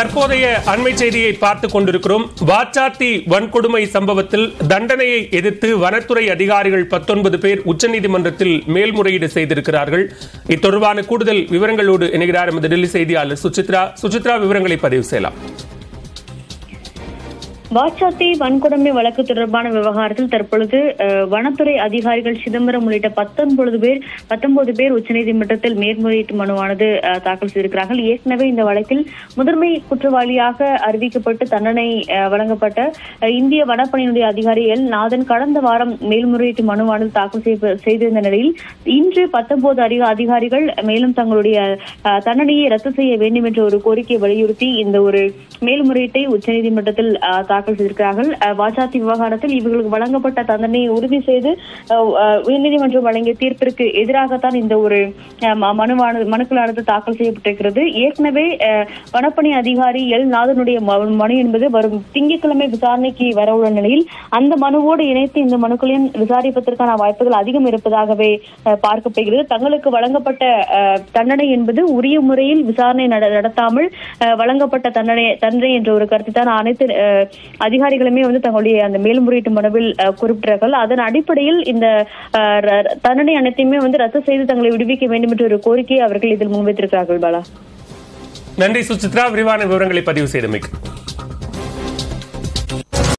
தற்போதைய அண்மை செய்தியை பார்த்துக் கொண்டிருக்கிறோம் வாச்சாத்தி வன்கொடுமை சம்பவத்தில் தண்டனையை எதிர்த்து வனத்துறை அதிகாரிகள் பத்தொன்பது பேர் உச்சநீதிமன்றத்தில் மேல்முறையீடு செய்திருக்கிறார்கள் இத்தொடர்பான கூடுதல் விவரங்களோடு இணைகிறார் எமது டெல்லி செய்தியாளர் சுசித்ரா சுசித்ரா விவரங்களை பதிவு செய்யலாம் வாச்சாத்தி வன்கொடுமை வழக்கு தொடர்பான விவகாரத்தில் தற்பொழுது அஹ், வனத்துறை அதிகாரிகள் சிதம்பரம் உள்ளிட்ட பத்தொன்பது பேர் பத்தொன்பது பேர் உச்சநீதிமன்றத்தில் மேல்முறையீட்டு மனுவானது அஹ், தாக்கல் செய்திருக்கிறார்கள் ஏற்கனவே இந்த வழக்கில் முதன்மை குற்றவாளியாக அறிவிக்கப்பட்டு தண்டனை அஹ், வழங்கப்பட்ட அஹ், இந்திய வனப்பணியினுடைய அதிகாரி எல் நாதன் கடந்த வாரம் மேல்முறையீட்டு மனுவானது தாக்கல் செய்ய- செய்திருந்த நிலையில் இன்று பத்தொன்பது அதிக அதிகாரிகள் மேலும் தங்களுடைய அஹ், தண்டனையை ரத்து செய்ய வேண்டும் என்ற ஒரு கோரிக்கையை வலியுறுத்தி இந்த ஒரு மேல்முறையீட்டை உச்சநீதிமன்றத்தில் அஹ், தாக்கல் செய்திருக்கிறார்கள் அஹ், வாச்சாத்தி விவகாரத்தில் இவர்களுக்கு வழங்கப்பட்ட தண்டனையை உறுதி செய்து அஹ், அஹ், உயர்நீதிமன்றம் வழங்கிய தீர்ப்பிற்கு எதிராகத்தான் இந்த ஒரு அஹ், ம- மனுவானது மனுக்களானது தாக்கல் செய்யப்பட்டிருக்கிறது ஏற்கனவே அஹ், வனப்பணி அதிகாரி எல் நாதனுடைய ம- மனு என்பது வரும் திங்கட்கிழமை விசாரணைக்கு வரவுள்ள நிலையில் அந்த மனுவோடு இணைத்து இந்த மனுக்களையும் விசாரிப்பதற்கான வாய்ப்புகள் அதிகம் இருப்பதாகவே அஹ், பார்க்கப்படுகிறது தங்களுக்கு வழங்கப்பட்ட அஹ், தண்டனை என்பது உரிய முறையில் விசாரணை நட- நடத்தாமல் அஹ், வழங்கப்பட்ட தண்டனை தண்டனை என்ற ஒரு கருத்தை தான் அனைத்து அஹ், அதிகாரிகளுமே வந்து தங்களுடைய அந்த மேல்முறையீட்டு மனுவில் அஹ், குறிப்பிட்டார்கள் அதன் அடிப்படையில் இந்த அஹ், ர- தண்டனை அனைத்தையுமே வந்து ரத்து செய்து தங்களை விடுவிக்க வேண்டும் என்ற ஒரு கோரிக்கையை அவர்கள் இதில் முன்வைத்திருக்கிறார்கள் பாலா நன்றி சுசித்ரா விரிவான விவரங்களை பதிவு செய்தமைக்கு